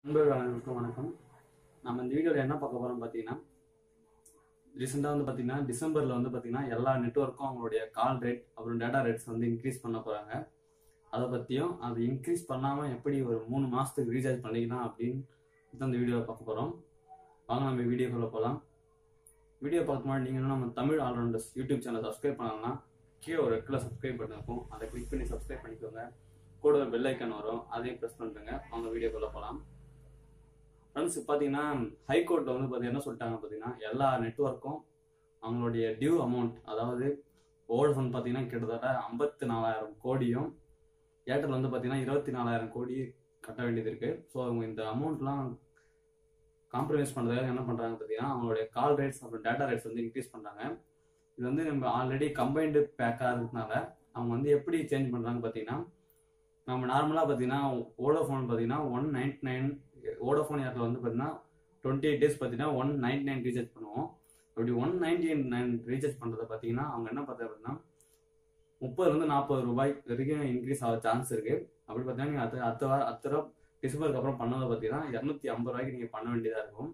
நண்பர்கள் அனைவருக்கும் வணக்கம் நம்ம இந்த வீடியோவில் என்ன பார்க்க போறோம் பார்த்தீங்கன்னா ரீசெண்டாக வந்து பார்த்தீங்கன்னா டிசம்பரில் வந்து பார்த்தீங்கன்னா எல்லா நெட்ஒர்க்கும் அவங்களுடைய கால் ரேட் அப்புறம் டேட்டா ரேட்ஸ் வந்து இன்க்ரீஸ் பண்ண போகிறாங்க அதை பற்றியும் அது இன்க்ரீஸ் பண்ணாமல் எப்படி ஒரு மூணு மாதத்துக்கு ரீசார்ஜ் பண்ணிக்கலாம் அப்படின்னு தான் இந்த வீடியோவை பார்க்க போகிறோம் வாங்க நம்ம வீடியோக்குள்ளே போகலாம் வீடியோ பார்க்க முன்னாடி நீங்கள் நம்ம Tamil allrounders YouTube channel subscribe பண்ணலன்னா கீழே ஒரு ரெட்டில் சப்ஸ்கிரைப் பட்டன் இருக்கும் அதை கிளிக் பண்ணி சப்ஸ்கிரைப் பண்ணிக்கோங்க கூட ஒரு பெல் ஐக்கான் வரும் அதையும் ப்ரெஸ் பண்ணுறேங்க அவங்க வீடியோக்குள்ளே போகலாம் ஃப்ரெண்ட்ஸ் பார்த்தீங்கன்னா ஹைகோர்ட்டில் வந்து பார்த்தீங்கன்னா என்ன சொல்லிட்டாங்க பார்த்தீங்கன்னா எல்லா நெட்ஒர்க்கும் அவங்களுடைய டியூ அமௌண்ட் அதாவது வோடஃபோன் பார்த்தீங்கன்னா கிட்டத்தட்ட ஐம்பத்தி நாலாயிரம் கோடியும் ஏர்டெல் வந்து பார்த்தீங்கன்னா இருபத்தி நாலாயிரம் கோடி கட்ட வேண்டியது இருக்கு ஸோ அவங்க இந்த அமௌண்ட்லாம் காம்ப்ரமைஸ் பண்ணுறதுக்காக என்ன பண்ணுறாங்க பார்த்தீங்கன்னா அவங்களுடைய கால் ரேட்ஸ் அப்புறம் டேட்டா ரேட்ஸ் வந்து இன்க்ரீஸ் பண்ணுறாங்க இது வந்து நம்ம ஆல்ரெடி கம்பைன்டு பேக்காக இருக்கிறதுனால அவங்க வந்து எப்படி சேஞ்ச் பண்ணுறாங்க பார்த்தீங்கன்னா நம்ம நார்மலாக பார்த்தீங்கன்னா ஓடோஃபோன் பார்த்தீங்கன்னா one ninety nine Vodafone Airtel வந்து பார்த்தீங்கன்னா டுவெண்ட்டி எயிட் டேஸ் பார்த்தீங்கன்னா ஒன் நைன்டி நைன் ரீசார்ஜ் பண்ணுவோம் அப்படி ஒன் நைன்டி நைன் ரீசார்ஜ் பண்ணுறத பார்த்தீங்கன்னா அவங்க என்ன பார்த்தா அப்படின்னா முப்பதுலேருந்து நாற்பது ரூபாய் வரைக்கும் இன்க்ரீஸ் ஆக சான்ஸ் இருக்கு அப்படி பார்த்தீங்கன்னா நீங்கள் அத்த அத்த வாரம் அத்த ரூபா டிசம்பருக்கு அப்புறம் பண்ணதை பார்த்தீங்கன்னா இரநூத்தி ஐம்பது ரூபாய்க்கு நீங்கள் பண்ண வேண்டியதாக இருக்கும்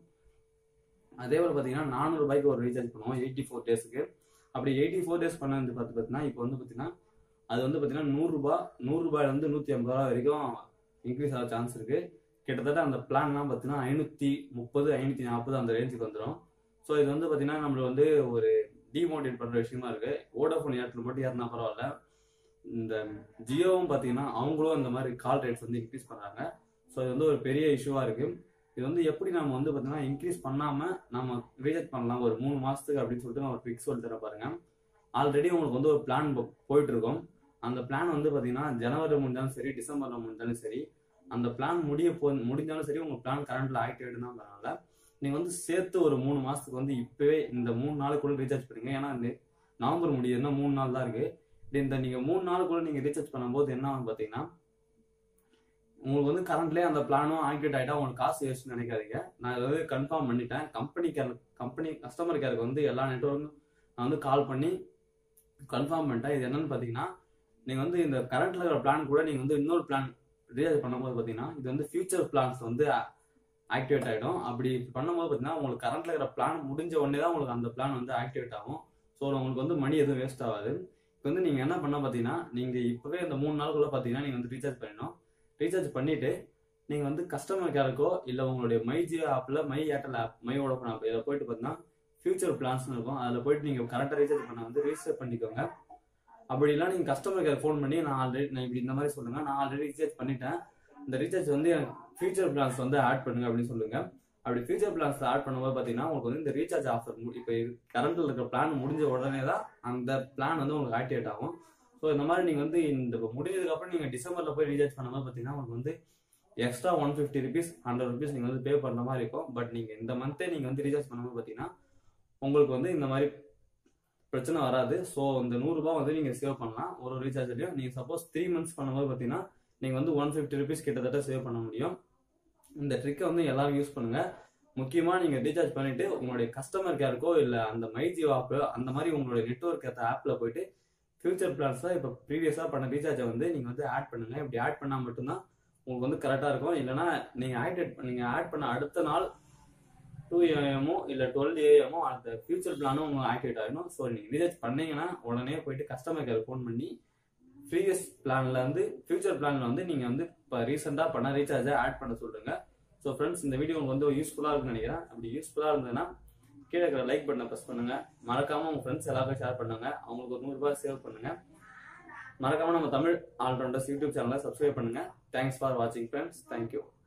அதே போல் பார்த்தீங்கன்னா நானூறு ரூபாய்க்கு ஒரு ரீசார்ஜ் பண்ணுவோம் எயிட்டி ஃபோர் டேஸ்க்கு அப்படி எயிட்டி ஃபோர் டேஸ் பண்ண வந்து பார்த்து பார்த்தீங்கன்னா இப்போ வந்து பார்த்தீங்கன்னா அது வந்து பார்த்தீங்கன்னா நூறுரூபா நூறுரூபாயிலேருந்து நூற்றி ஐம்பது ரூபா வரைக்கும் இன்க்ரீஸ் ஆக சான்ஸ் இருக்கு கிட்டத்தட்ட அந்த பிளான்லாம் பார்த்தீங்கன்னா ஐநூற்றி முப்பது ஐநூற்றி நாற்பது அந்த ரேஞ்சுக்கு வந்துடும் ஸோ இது வந்து பார்த்தீங்கன்னா நம்மளுக்கு வந்து ஒரு டிமோட்டிவேட் பண்ணுற விஷயமா இருக்கு ஓடோஃபோன் ஏர்டெல் மட்டும் ஏறினா பரவாயில்ல இந்த ஜியோவும் பார்த்தீங்கன்னா அவங்களும் இந்த மாதிரி கால் ரேட்ஸ் வந்து இன்க்ரீஸ் பண்ணுறாங்க ஸோ இது வந்து ஒரு பெரிய இஷ்யூவாக இருக்கு இது வந்து எப்படி நம்ம வந்து பார்த்தீங்கன்னா இன்க்ரீஸ் பண்ணாமல் நம்ம ரீசார்ஜ் பண்ணலாம் ஒரு மூணு மாதத்துக்கு அப்படின்னு சொல்லிட்டு நான் ஒரு ஃபிக்ஸ் சொல்லி தர பாருங்க ஆல்ரெடி உங்களுக்கு வந்து ஒரு பிளான் போயிட்டு இருக்கோம் அந்த பிளான் வந்து பார்த்தீங்கன்னா ஜனவரி முடிஞ்சாலும் சரி டிசம்பரில் முடிஞ்சாலும் சரி அந்த பிளான் முடிய போ முடிஞ்சாலும் சரி உங்கள் பிளான் கரண்ட்ல ஆக்டிவேட் தான் பண்ணால நீங்கள் வந்து சேர்த்து ஒரு மூணு மாதத்துக்கு வந்து இப்போவே இந்த மூணு நாளுக்குள்ள ரீசார்ஜ் பண்ணுங்க ஏன்னா இந்த நவம்பர் முடியுதுன்னா மூணு நாள் தான் இருக்கு இப்படி இந்த நீங்கள் மூணு நாளுக்குள்ள நீங்கள் ரீசார்ஜ் பண்ணும்போது என்ன ஆகும் பார்த்தீங்கன்னா உங்களுக்கு வந்து கரண்ட்லேயே அந்த பிளானும் ஆக்டிவேட் ஆகிட்டா உங்களுக்கு காசு வேஸ்ட்னு நினைக்காதீங்க நான் இதை வந்து கன்ஃபார்ம் பண்ணிட்டேன் கம்பெனி கேர் கம்பெனி கஸ்டமர் கேருக்கு வந்து எல்லா நெட்ஒர்க்கும் நான் வந்து கால் பண்ணி கன்ஃபார்ம் பண்ணிட்டேன் இது என்னன்னு பார்த்தீங்கன்னா நீங்கள் வந்து இந்த கரண்ட்ல இருக்கிற பிளான் கூட நீங்கள் வந்து இன்னொரு பிளான் ரீசார்ஜ் பண்ணும்போது பார்த்தீங்கன்னா இது வந்து ஃபியூச்சர் பிளான்ஸ் வந்து ஆக்டிவேட் ஆகிடும் அப்படி பண்ணும்போது பார்த்தீங்கன்னா உங்களுக்கு கரண்ட்ல இருக்கிற பிளான் முடிஞ்ச உடனே தான் உங்களுக்கு அந்த பிளான் வந்து ஆக்டிவேட் ஆகும் ஸோ உங்களுக்கு வந்து மணி எதுவும் வேஸ்ட் ஆகாது இப்போ வந்து நீங்கள் என்ன பண்ண பார்த்தீங்கன்னா நீங்கள் இப்போவே இந்த மூணு நாளுக்குள்ள பார்த்தீங்கன்னா நீங்கள் வந்து ரீசார்ஜ் பண்ணணும் ரீசார்ஜ் பண்ணிட்டு நீங்கள் வந்து கஸ்டமர் கேருக்கோ இல்லை உங்களுடைய மை ஜியோ ஆப்பில் my Airtel app my Vodafone app இதில் போயிட்டு பார்த்தீங்கன்னா ஃபியூச்சர் பிளான்ஸ்னு இருக்கும் அதில் போயிட்டு நீங்கள் கரெக்டாக ரீசார்ஜ் பண்ண வந்து ரீசார்ஜ் பண்ணிக்கோங்க அப்படிலாம் நீங்கள் கஸ்டமர் கேர் ஃபோன் பண்ணி நான் ஆல்ரெடி நான் இப்படி இந்த மாதிரி சொல்லுங்க நான் ஆல்ரெடி ரீசார்ஜ் பண்ணிட்டேன் இந்த ரீசார்ஜ் வந்து எனக்கு ஃபியூச்சர் பிளான்ஸ் வந்து ஆட் பண்ணுங்க அப்படின்னு சொல்லுங்க அப்படி ஃபியூச்சர் பிளான்ஸ் ஆட் பண்ணும்போது பார்த்தீங்கன்னா உங்களுக்கு வந்து இந்த ரீசார்ஜ் ஆஃபர் இப்போ கரண்ட்ல இருக்கிற பிளான் முடிஞ்ச உடனே தான் அந்த பிளான் வந்து உங்களுக்கு ஆக்டிவேட் ஆகும் ஸோ இந்த மாதிரி நீங்கள் வந்து இந்த முடிஞ்சதுக்கு அப்புறம் நீங்கள் டிசம்பரில் போய் ரீசார்ஜ் பண்ணும்போது பார்த்தீங்கன்னா உங்களுக்கு வந்து extra one fifty rupees hundred rupees நீங்கள் வந்து பே பண்ணுற மாதிரி இருக்கும் பட் நீங்கள் இந்த மந்த்தே நீங்கள் வந்து ரீசார்ஜ் பண்ணும்போது பார்த்தீங்கன்னா உங்களுக்கு வந்து இந்த மாதிரி பிரச்சனை வராது ஸோ இந்த நூறுரூபா வந்து நீங்கள் சேவ் பண்ணலாம் ஒரு ரீசார்ஜ்லையும் நீங்கள் சப்போஸ் த்ரீ மந்த்ஸ் பண்ணும்போது பார்த்தீங்கன்னா நீங்கள் வந்து ஒன் ஃபிஃப்டி ருபீஸ் கிட்டத்தட்ட சேவ் பண்ண முடியும் இந்த ட்ரிக்கை வந்து எல்லாரும் யூஸ் பண்ணுங்க முக்கியமாக நீங்கள் ரீசார்ஜ் பண்ணிட்டு உங்களுடைய கஸ்டமர் கேருக்கோ இல்லை அந்த மைஜியோ ஆப் அந்த மாதிரி உங்களுடைய நெட்ஒர்க் ஏற்ற ஆப்பில் போயிட்டு ஃபியூச்சர் பிளான்ஸாக இப்போ ப்ரீவியஸாக பண்ண ரீசார்ஜை வந்து நீங்கள் வந்து ஆட் பண்ணுங்க இப்படி ஆட் பண்ணால் மட்டும்தான் உங்களுக்கு வந்து கரெக்டாக இருக்கும் இல்லைனா நீங்கள் ஆக்டிவேட் நீங்கள் ஆட் பண்ண அடுத்த நாள் டூ ஏஎம்மோ இல்லை டுவெல் ஏஎம்மோ அந்த ஃபியூச்சர் பிளானும் உங்களுக்கு ஆக்டிவேட் ஆகணும் ஸோ நீங்கள் ரீசார்ஜ் பண்ணீங்கன்னா உடனே போயிட்டு கஸ்டமர் கேர் ஃபோன் பண்ணி ப்ரீவியஸ் பிளான்ல வந்து ஃபியூச்சர் பிளான்ல வந்து நீங்கள் வந்து இப்போ ரீசெண்டாக பண்ண ரீசார்ஜை ஆட் பண்ண சொல்லுங்க ஸோ ஃப்ரெண்ட்ஸ் இந்த வீடியோ உங்களுக்கு வந்து யூஸ்ஃபுல்லாக இருக்குன்னு நினைக்கிறேன் அப்படி யூஸ்ஃபுல்லாக இருந்ததுன்னா கீழே இருக்கிற லைக் பட்டனை ப்ரெஸ் பண்ணுங்க மறக்காம உங்க ஃப்ரெண்ட்ஸ் எல்லாருக்கும் ஷேர் பண்ணுங்க அவங்களுக்கு ஒரு நூறுரூபா சேவ் பண்ணுங்க மறக்காம நம்ம தமிழ் ஆல்ரவுண்டர்ஸ் யூடியூப் சேனலை சப்ஸ்கிரைப் பண்ணுங்க தேங்க்ஸ் ஃபார் வாட்சிங் ஃப்ரெண்ட்ஸ் தேங்க்யூ